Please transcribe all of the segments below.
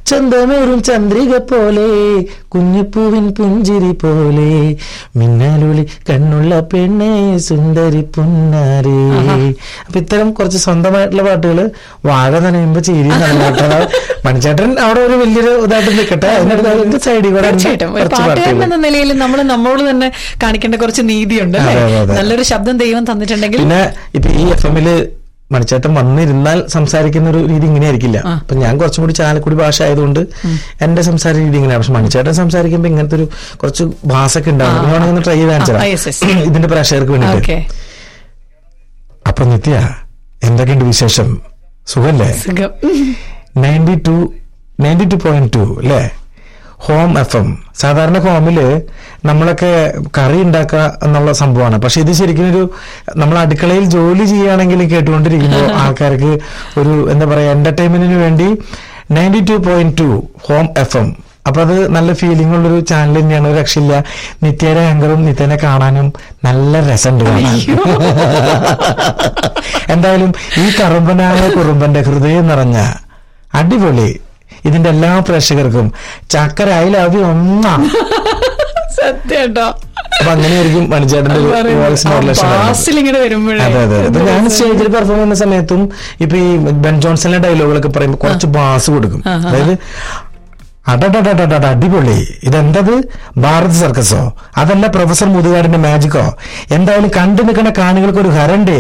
ചന്തമേറും ചന്ദ്രിക പോലെ കുഞ്ഞിപ്പൂവിൻ പുഞ്ചിരി പോലെ മിന്നലുളി കണ്ണുള്ള പെണ്ണെ സുന്ദരി പുന്നാരേ അപ്പൊ ഇത്തരം കുറച്ച് സ്വന്തമായിട്ടുള്ള പാട്ടുകൾ വാഴ നനയുമ്പോ ചിരി നനയാട്ടോ മണിച്ചേട്ടൻ അവിടെ ഒരു വലിയൊരു ഇതായിട്ട് നിൽക്കട്ടെ അതിനടുത്ത് അതിന്റെ സൈഡിൽ കൂടെ ഉണ്ട് തീർച്ചയായിട്ടും ഒരു കുറച്ച് പാട്ടുകാരൻ പാട്ടുകൾ എന്ന നിലയിൽ നമ്മൾ നമ്മളോട് തന്നെ കാണിക്കേണ്ട കുറച്ച് നീതിയുണ്ട് അല്ലേ അതെ, അതെ, അതെ. നല്ലൊരു ശബ്ദം ദൈവം തന്നിട്ടുണ്ടെങ്കിൽ പിന്നെ ഇപ്പൊ ഈ എഫ് എമ്മില് മണിച്ചേട്ടൻ വന്നിരുന്നാൽ സംസാരിക്കുന്ന ഒരു രീതി ഇങ്ങനെ ആയിരിക്കില്ല അപ്പൊ ഞാൻ കുറച്ചും കൂടി ചാലക്കുടി ഭാഷ ആയതുകൊണ്ട് എന്റെ സംസാര രീതി ഇങ്ങനെയാണ് പക്ഷെ മണിച്ചേട്ടൻ സംസാരിക്കുമ്പോ ഇങ്ങനത്തെ ഒരു കുറച്ച് ഭാഷയൊക്കെ ഉണ്ടാവും ഞാൻ വേണമെങ്കിൽ ഒന്ന് ട്രൈ ചെയ്ത് കാണിച്ചു ആ, yes, yes. തരാം. ഇതിന്റെ പ്രേക്ഷകർക്ക് വേണ്ടിട്ട് ഓക്കെ അപ്പൊ നിത്യ എന്തൊക്കെയുണ്ട് വിശേഷം സുഖല്ലേ സുഖം ninety two ninety two point two അല്ലേ ഹോം എഫ് എം സാധാരണ ഹോമില് നമ്മളൊക്കെ കറി ഉണ്ടാക്കുക എന്നുള്ള സംഭവമാണ് പക്ഷെ ഇത് ശരിക്കും ഒരു നമ്മൾ അടുക്കളയിൽ ജോലി ചെയ്യുകയാണെങ്കിൽ കേട്ടുകൊണ്ടിരിക്കുമ്പോൾ ആൾക്കാർക്ക് ഒരു എന്താ പറയാ എന്റർടൈൻമെന്റിന് വേണ്ടി ninety two point two home F M അപ്പൊ അത് നല്ല ഫീലിംഗ് ഉള്ളൊരു ചാനൽ തന്നെയാണ് ഒരു രക്ഷയില്ല നിത്യയുടെ ആങ്കറും നിത്യനെ കാണാനും നല്ല രസമുണ്ട് കാണാൻ എന്തായാലും ഈ കറുമ്പനായ കുറുമ്പന്റെ ഹൃദയം നിറഞ്ഞ അടിപൊളി ഇതിന്റെ എല്ലാ പ്രേക്ഷകർക്കും ചക്കര ഐ ലവ് യു ഒന്നാ സത്യം കേട്ടോ അപ്പൊ അങ്ങനെയായിരിക്കും മണിച്ചേട്ടന്റെ വോയിസ് മോഡുലേഷൻ ബാസിൽ ഇങ്ങനെ വരുമ്പോഴേ അതെ അതെ അപ്പൊ ഞാൻ സ്റ്റേജിൽ പെർഫോം ചെയ്യുന്ന സമയത്തും ഇപ്പൊ ഈ ബെൻ ജോൺസണിലെ ഡയലോഗുകളൊക്കെ പറയുമ്പോൾ കുറച്ച് ബാസ് കൊടുക്കും അതായത് അടടടടട അടിപൊളി ഇതെന്തത് ഭാരത് സർക്കസോ അതല്ല പ്രൊഫസർ മുതുകാടിന്റെ മാജിക്കോ എന്തായാലും കണ്ടു നിൽക്കുന്ന കാണികൾക്ക് ഒരു ഹരണ്ടേ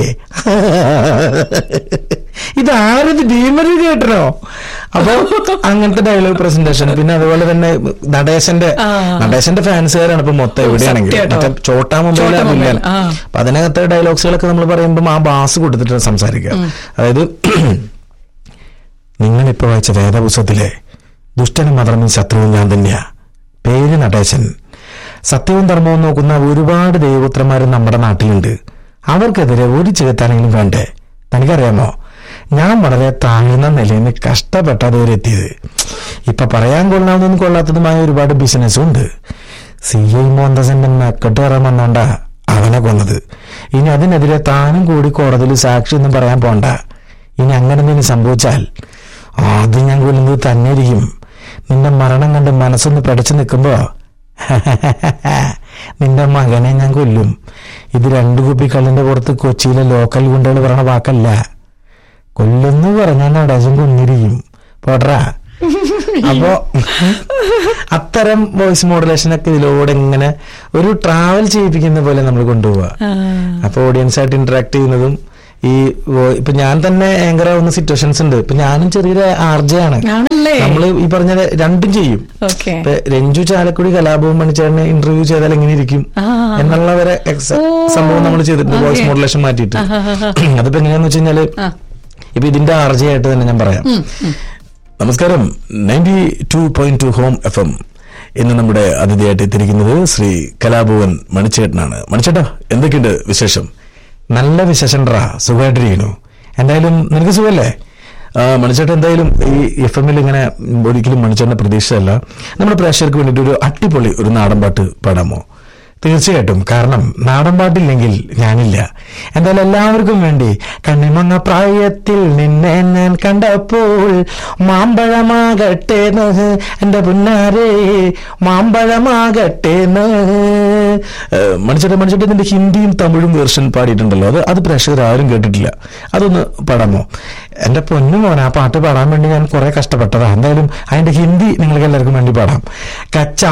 ഇത് ആരത് ഭീമരി കേട്ടനോ അപ്പൊ അങ്ങനത്തെ ഡയലോഗ് പ്രസന്റേഷൻ പിന്നെ അതുപോലെ തന്നെ നടേശന്റെ ആ. നടേശന്റെ ഫാൻസുകാരാണ് ഇപ്പൊ മൊത്തം എവിടെയാണെങ്കിലും സത്യം കേട്ടോ. മറ്റേ ചോട്ടാ ചോട്ടാ മൊബൈലാണ് മൊബൈൽ, ആ. അപ്പൊ അതിനകത്തെ ഡയലോഗ്സുകളൊക്കെ നമ്മൾ പറയുമ്പോൾ ആ ബാസ് കൊടുത്തിട്ട് സംസാരിക്കുക അതായത് നിങ്ങളിപ്പോ വായിച്ച വേദപുസ്തകത്തിലെ ദുഷ്ടനും മതർന്നും ശത്രുവും ഞാൻ തന്നെയാ പേര് നടേശൻ സത്യവും ധർമ്മവും നോക്കുന്ന ഒരുപാട് ദൈവപുത്രന്മാരും നമ്മുടെ നാട്ടിലുണ്ട് അവർക്കെതിരെ ഒരു ചെകുത്താനെങ്കിലും വേണ്ടേ തനിക്കറിയാമോ ഞാൻ വളരെ താഴ്ന്ന നിലയിൽ നിന്ന് കഷ്ടപ്പെട്ടാ ദൂരെ എത്തിയത് ഇപ്പൊ പറയാൻ കൊള്ളാവുന്നതും കൊള്ളാത്തതുമായ ഒരുപാട് ബിസിനസ്സും ഉണ്ട് സി ഐ മോന്തസന്റെ മെക്കെട്ട് കയറാൻ വന്നോണ്ടാ അവനെ കൊന്നത് ഇനി അതിനെതിരെ താനും കൂടി കോടതിയിൽ സാക്ഷി ഒന്നും പറയാൻ പോണ്ട ഇനി അങ്ങനെ എന്തെങ്കിലും സംഭവിച്ചാൽ ആദ്യം ഞാൻ കൊല്ലുന്നത് തന്നെ ഇരിക്കും നിന്റെ മരണം കണ്ട് മനസ്സൊന്ന് പിടച്ചു നിൽക്കുമ്പോ നിന്റെ മകനെ ഞാൻ കൊല്ലും ഇത് രണ്ടു കുപ്പി കള്ളിന്റെ പുറത്ത് കൊച്ചിയിലെ ലോക്കൽ ഗുണ്ടകൾ പറയണ വാക്കല്ല കൊല്ലുന്നു പറഞ്ഞാൽ നടേശൻ കൊന്നിരിക്കും പോട്രാ അപ്പോ അത്തരം വോയിസ് മോഡുലേഷൻ ഒക്കെ ഇതിലൂടെ ഇങ്ങനെ ഒരു ട്രാവൽ ചെയ്യിപ്പിക്കുന്ന പോലെ നമ്മൾ കൊണ്ടുപോവുക അപ്പൊ ഓഡിയൻസ് ആയിട്ട് ഇന്ററാക്ട് ചെയ്യുന്നതും ഈ വോ- ഇപ്പൊ ഞാൻ തന്നെ ആങ്കർ ആവുന്ന സിറ്റുവേഷൻസ് ഉണ്ട് ഇപ്പൊ ഞാനും ചെറിയൊരു ആർജെ ആണ് ആണല്ലേ നമ്മള് ഈ പറഞ്ഞ രണ്ടും ചെയ്യും ഓക്കെ ഇപ്പൊ രഞ്ജു ചാലക്കുടി കലാഭവൻ മണിച്ചേട്ടനെ ഇന്റർവ്യൂ ചെയ്താൽ എങ്ങനെ ഇരിക്കും ആ. എന്നുള്ള വരെ ex- സംഭവം നമ്മൾ ചെയ്തിട്ടുണ്ട് Okay. വോയിസ് മോഡുലേഷൻ മാറ്റിയിട്ട് ആ, ആ, ആ. അതിപ്പോ എങ്ങനെയാന്ന് വെച്ച് കഴിഞ്ഞാല് ആ. ഇപ്പൊ ഇതിന്റെ ആർജെ ആയിട്ട് തന്നെ ഞാൻ പറയാം നമസ്കാരം ninety two point two home F M ഇന്ന് നമ്മുടെ അതിഥിയായിട്ട് എത്തിയിരിക്കുന്നത് ശ്രീ കലാഭവൻ മണിച്ചേട്ടനാണ് മണിച്ചേട്ടാ എന്തൊക്കെയുണ്ട് വിശേഷം നല്ല വിശേഷം ഡ്രാ സുഖമായിട്ടിരിക്കുന്നു എന്തായാലും നിനക്ക് സുഖല്ലേ ആ, മണിച്ചേട്ടൻ എന്തായാലും ഈ എഫ് എമ്മിൽ ഇങ്ങനെ ഒരിക്കലും മണിച്ചേട്ടന്റെ പ്രതീക്ഷയല്ല നമ്മുടെ പ്രേക്ഷകർക്ക് വേണ്ടിയിട്ട് ഒരു അടിപൊളി ഒരു നാടൻ പാട്ട് പാടാമോ തീർച്ചയായിട്ടും കാരണം നാടൻ പാട്ടില്ലെങ്കിൽ ഞാനില്ല എന്തായാലും എല്ലാവർക്കും വേണ്ടി കണ്ണിമങ്ങ പ്രായത്തിൽ നിന്നെ ഞാൻ കണ്ടപ്പോൾ മാമ്പഴമാകട്ടെ എന്റെ പുന്നാരേ മാമ്പഴമാകട്ടെ മണിച്ചേട്ടൻ മണിച്ചേട്ടൻ ഇതിന്റെ ഹിന്ദിയും തമിഴും വേർഷൻ പാടിയിട്ടുണ്ടല്ലോ അത് അത് പ്രേക്ഷകർ ആരും കേട്ടിട്ടില്ല അതൊന്ന് പാടാമോ എന്റെ പൊന്നു മോനെ ആ പാട്ട് പാടാൻ വേണ്ടി ഞാൻ കുറെ കഷ്ടപ്പെട്ടതാ എന്തായാലും അതിന്റെ ഹിന്ദി നിങ്ങൾക്ക് എല്ലാവർക്കും വേണ്ടി പാടാം കച്ച